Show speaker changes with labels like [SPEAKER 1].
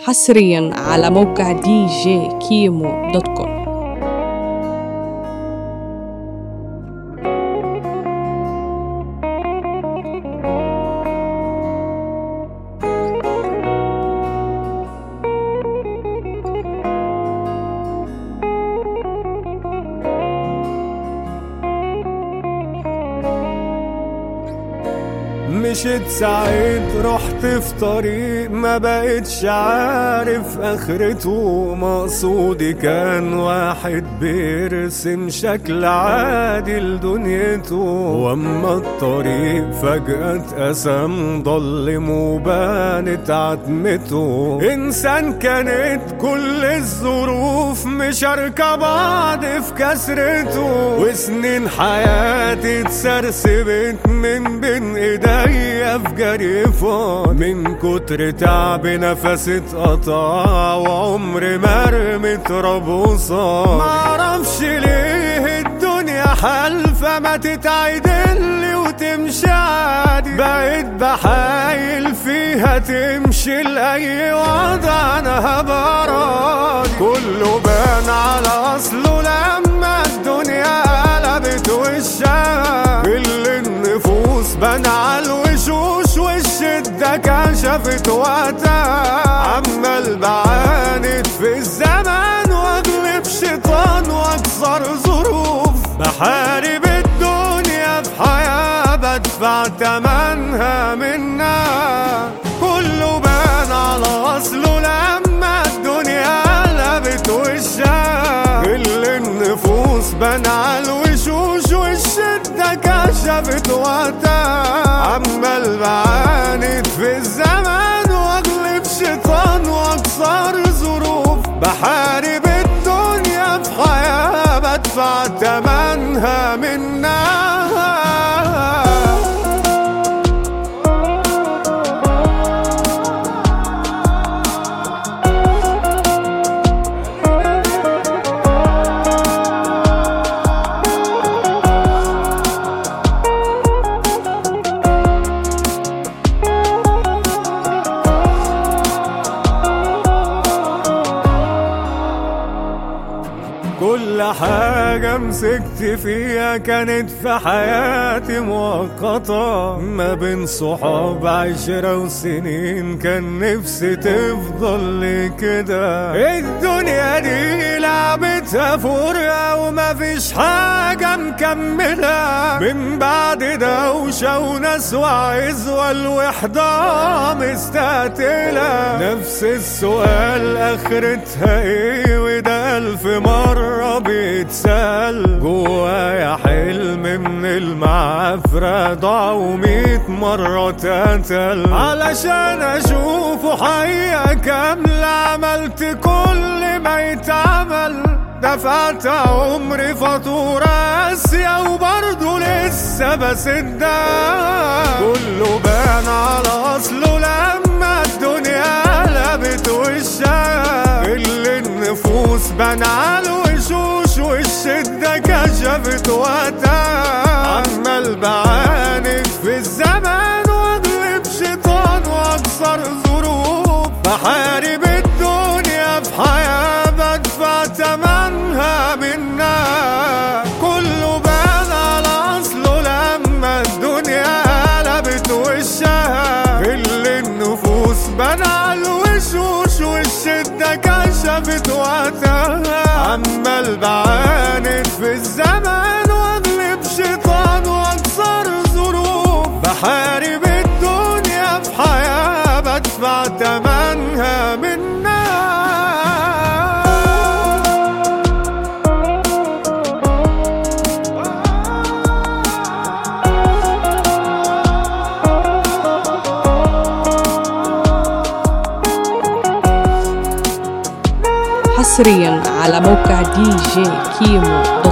[SPEAKER 1] حصريا على موقع دي جي كيمو دوت كوم
[SPEAKER 2] مشيت سعيد رحت في طريق ما بقتش عارف اخرته مقصودي كان واحد بيرسم شكل عادي لدنيته واما الطريق فجأة اتقسم ضلم وبانت عتمته انسان كانت كل الظروف مشاركة بعض في كسرته وسنين حياتي اتسرسبت من بين ايديا في جري فاض من كتر تعب نفسي اتقطع وعمري ما رميت ربوصة معرفش ليه الدنيا حالفة ما تتعدلي وتمشي عادي بقيت بحايل فيها تمشي لأي وضع أنا هبقى راضي كله بان على أصله لما الدنيا قلبت وشها كل النفوس بان على الوشوش والشدة كشفت وقتها عمال بعاند في الزمان واغلب شيطان واكسر ظروف بحارب الدنيا في حياة بدفع تمنها منها كله بان على اصله لما الدنيا قلبت وشها كل النفوس بان على الوشوش والشدة كشفت وقتها عمال بعاند في الزمان واغلب شيطان واكسر ظروف بحارب الدنيا في حياة بدفع تمنها منها كل حاجة مسكت فيها كانت في حياتي مؤقتة ما بين صحاب عشرة وسنين كان نفسي تفضل لي كده الدنيا دي لعبتها فرقة وما فيش حاجة مكملة من بعد دوشة وناس وعز والوحدة مستقتلة نفس السؤال آخرتها ايه وده ألف مرة بيتسأل جوايا حلم من المعافرة ضاع وميت مرة اتقتل علشان أشوفه حقيقة كاملة عملت كل ما يتعمل دفعت عمري فاتورة قاسية وبرضه لسه بسدها كله بان على أصله لما الدنيا قلبت وشها كل النفوس بان على الوشوش والشدة كشفت وقتها عمال بعاند في الزمان واغلب شيطان واكسر ظروف بحارب الدنيا في حياة بدفع تمنها منها كله بان على اصله لما الدنيا قلبت وشها كل النفوس بان على الوشوش والشدة كشفت وقتها عمال بعاند في الزمان واغلب شيطان واكسر ظروف بحارب الدنيا في حياة بدفع تمنها منها
[SPEAKER 1] حصريا على موقع دي جي كيمو